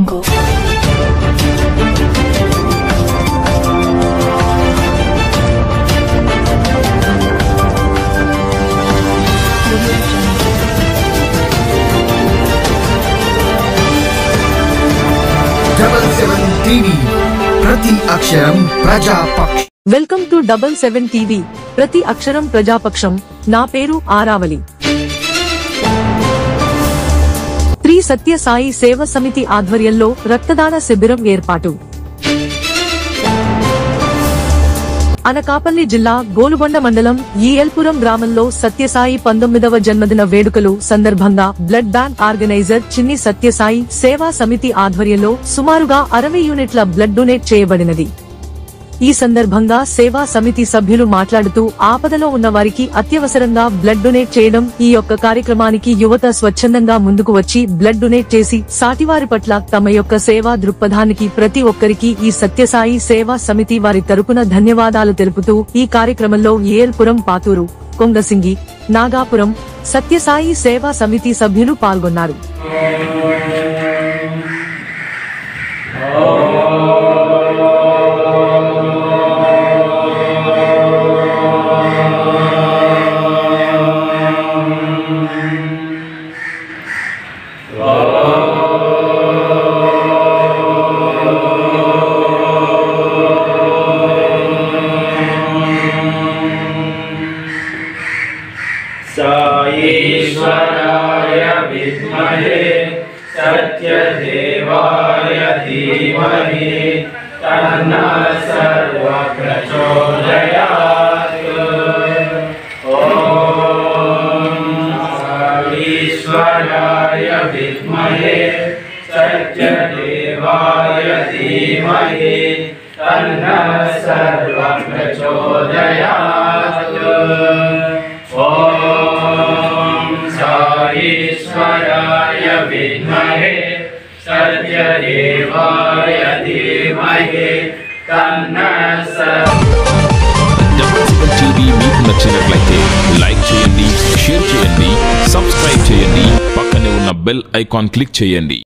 Jungle. Double seven TV ప్రతి అక్షరం ప్రజాపక్ష welcome to double seven TV ప్రతి అక్షరం ప్రజాపక్షం నా పేరు ఆరావలి శ్రీ సత్య సాయి సేవ సమితి ఆధ్వర్యంలో రక్తదాన శిబిరం ఏర్పాటు అనకాపల్లి జిల్లా గోలుగొండ మండలం ఈఎల్పురం గ్రామంలో సత్యసాయి పంతొమ్మిదవ జన్మదిన వేడుకలు సందర్భంగా బ్లడ్ బ్యాంక్ ఆర్గనైజర్ చిన్ని సత్యసాయి సేవా సమితి ఆధ్వర్యంలో సుమారుగా అరవై యూనిట్ల బ్లడ్ డొనేట్ చేయబడినది ఈ సందర్భంగా సేవా సమితి సభ్యులు మాట్లాడుతూ ఆపదలో ఉన్న వారికి అత్యవసరంగా బ్లడ్ డొనేట్ చేయడం ఈ యొక్క కార్యక్రమానికి యువత స్వచ్ఛందంగా ముందుకు వచ్చి బ్లడ్ డొనేట్ చేసి సాటివారి పట్ల తమ యొక్క సేవా దృక్పథానికి ప్రతి ఒక్కరికి ఈ సత్యసాయి సేవా సమితి వారి తరపున ధన్యవాదాలు తెలుపుతూ ఈ కార్యక్రమంలో ఏల్పురం పాతూరు కొంగసింగి నాగాపురం సత్యసాయి సేవా సమితి సభ్యులు పాల్గొన్నారు साईश्वराय विद्महे सत्यदेवाय धीमहि तन्नः सर्वप्रचोदयात् ॐ साईश्वराय विद्महे सत्यदेवाय धीमहि तन्नः सर्वप्रचोदयात् ॐ साईश्वराय विद्महे सत्यदेवाय धीमहि तन्नः सर्व డబల్ సెవెన్ టీవీ మీకు నచ్చినట్లయితే లైక్ చేయండి షేర్ చేయండి సబ్స్క్రైబ్ చేయండి పక్కనే ఉన్న బెల్ ఐకాన్ క్లిక్ చేయండి